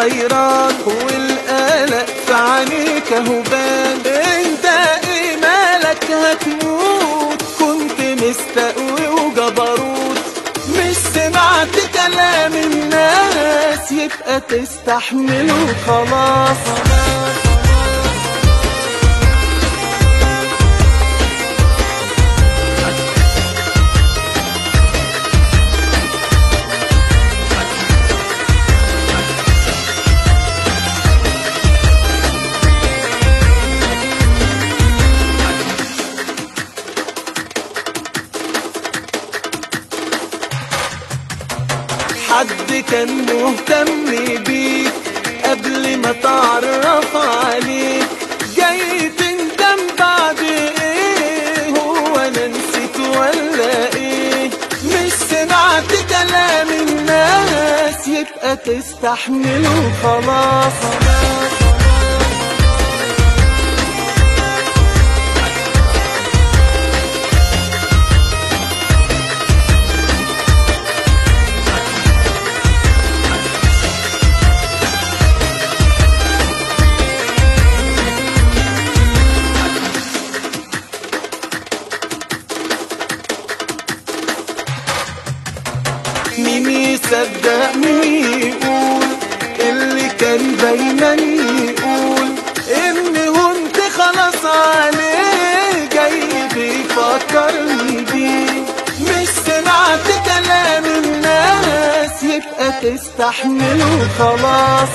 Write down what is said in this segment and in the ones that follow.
حيران والقلق في عينيك هبان انت ايه مالك هتموت كنت مستقوي وجبروت مش سمعت كلام الناس يبقى تستحمله خلاص حد كان مهتم بيك قبل ما تعرف عليك جاي تندم بعد ايه هو انا نسيت ولا ايه مش سمعت كلام الناس يبقى تستحمله خلاص مين يصدق مين يقول اللي كان دايما يقول ان هنت خلاص عليه جاي بيفكرني بيه مش سمعت كلام الناس يبقى تستحمله خلاص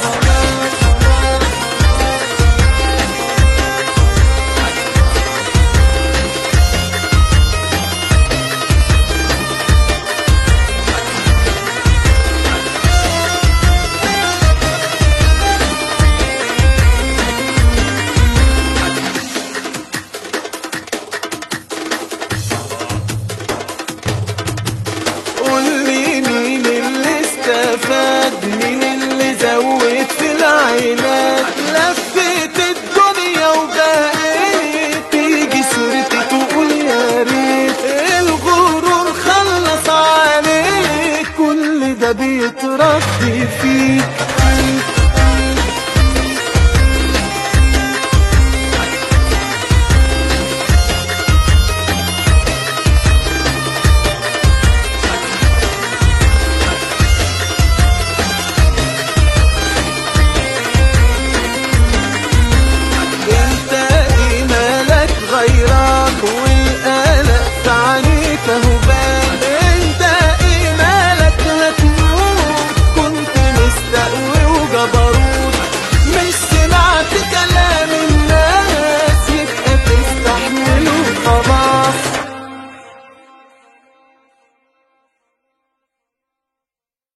قولي مين اللي استفاد مين اللي زود في العينات لفت الدنيا وبقيت تيجي صورتي تقول يا ريت الغرور خلص عليك كل ده بيترد فيك